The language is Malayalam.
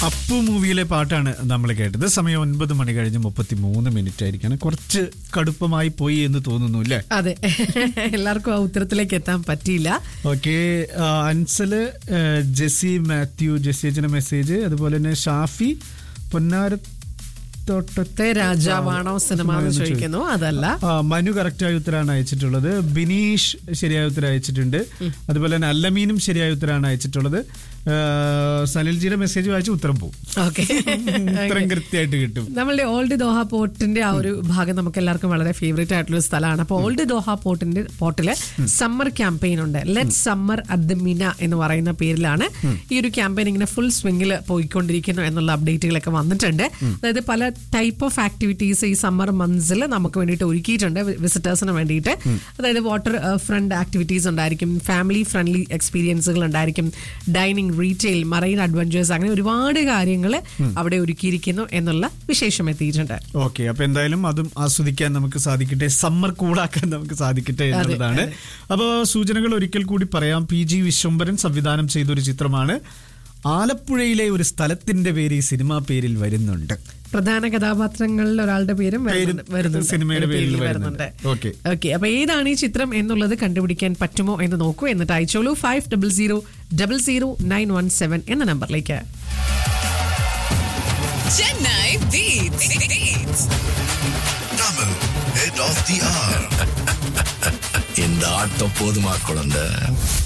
അപ്പു മൂവിയിലെ പാട്ടാണ് നമ്മൾ കേട്ടത് സമയം ഒൻപത് മണി കഴിഞ്ഞ് മുപ്പത്തി മൂന്ന് മിനിറ്റ് ആയിരിക്കണം കുറച്ച് കടുപ്പമായി പോയി എന്ന് തോന്നുന്നു അല്ലേ അതെ എല്ലാവർക്കും ആ ഉത്തരത്തിലേക്ക് എത്താൻ പറ്റിയില്ല ഓക്കെ അൻസല് ആ, ജെസ്സി മാത്യു ജെസ്സി അച്ഛൻ്റെ മെസ്സേജ് അതുപോലെ തന്നെ ഷാഫി പൊന്നാരത്തോട്ടത്തെ ത്തെ രാജാവാണോ സിനിമ എന്ന് ചോദിക്കുന്നു അതല്ല ആ, മനു കറക്റ്റായ ഉത്തരമാണ് അയച്ചിട്ടുള്ളത് ബിനീഷ് ശരിയായ ഉത്തരം അയച്ചിട്ടുണ്ട് അതുപോലെ തന്നെ അല്ലമീനും ശരിയായ ഉത്തരമാണ് അയച്ചിട്ടുള്ളത് ആ, സനിൽജിയുടെ മെസ്സേജ് വായിച്ച് ഉത്തരം പോകും ഓക്കെ ഉത്തരം കൃത്യമായിട്ട് കിട്ടും നമ്മളുടെ ഓൾഡ് ദോഹ പോർട്ടിന്റെ ആ ഒരു ഭാഗം നമുക്ക് എല്ലാവർക്കും വളരെ ഫേവറേറ്റ് ആയിട്ടുള്ള ഒരു സ്ഥലമാണ് അപ്പോൾ ഓൾഡ് ദോഹ പോർട്ടിന്റെ പോർട്ടില് സമ്മർ ക്യാമ്പയിൻ ഉണ്ട് let summer at the Mina എന്ന് പറയുന്ന പേരിലാണ് ഈ ഒരു ക്യാമ്പയിൻ ഇങ്ങനെ ഫുൾ സ്വിംഗിൽ പോയിക്കൊണ്ടിരിക്കുന്നു എന്നുള്ള അപ്ഡേറ്റുകളൊക്കെ വന്നിട്ടുണ്ട് അതായത് പല ടൈപ്പ് ഓഫ് ആക്ടിവിറ്റീസ് ഈ സമ്മർ മന്ത്സിൽ നമുക്ക് വേണ്ടിയിട്ട് ഒരുക്കിയിട്ടുണ്ട് വിസിറ്റേഴ്സിന് വേണ്ടിയിട്ട് അതായത് വാട്ടർ ഫ്രണ്ട് ആക്ടിവിറ്റീസ് ഉണ്ടായിരിക്കും ഫാമിലി ഫ്രണ്ട്ലി എക്സ്പീരിയൻസുകൾ ഉണ്ടായിരിക്കും ഡൈനിങ് റീറ്റെയിൽ മറൈൻ അഡ്വഞ്ചേഴ്സ് അങ്ങനെ ഒരുപാട് കാര്യങ്ങൾ അവിടെ ഒരുക്കിയിരിക്കുന്നു എന്നുള്ള വിശേഷം എത്തിയിട്ടുണ്ട് ഓക്കെ അപ്പൊ എന്തായാലും അതും ആസ്വദിക്കാൻ നമുക്ക് സാധിക്കട്ടെ സമ്മർ കൂടാക്കാൻ നമുക്ക് സാധിക്കട്ടെ എന്നുള്ളതാണ് അപ്പോൾ സൂചനകൾ ഒരിക്കൽ കൂടി പറയാം പി ജി വിശ്വംഭരൻ സംവിധാനം ചെയ്ത ഒരു ചിത്രമാണ് ആലപ്പുഴയിലെ ഒരു സ്ഥലത്തിന്റെ പേര് ഈ സിനിമാ പേരിൽ വരുന്നുണ്ട് പ്രധാന കഥാപാത്രങ്ങളിൽ ഒരാളുടെ പേരും വരുന്നുണ്ട്- പേരും വരുന്നുണ്ട്. സിനിമയുടെ പേരിൽ പേരിൽ വരുന്നുണ്ട്. ഓക്കെ. ഓക്കെ അപ്പൊ ഏതാണ് ഈ ചിത്രം എന്നുള്ളത് കണ്ടുപിടിക്കാൻ പറ്റുമോ എന്ന് നോക്കൂ എന്നിട്ട് അയച്ചോളൂ five double zero double zero nine one seven എന്ന നമ്പറിലേക്ക് Chennai Beats. Beats. Tamil, head of the hour. இந்த ஆட்டம் போதுமா குழந்தை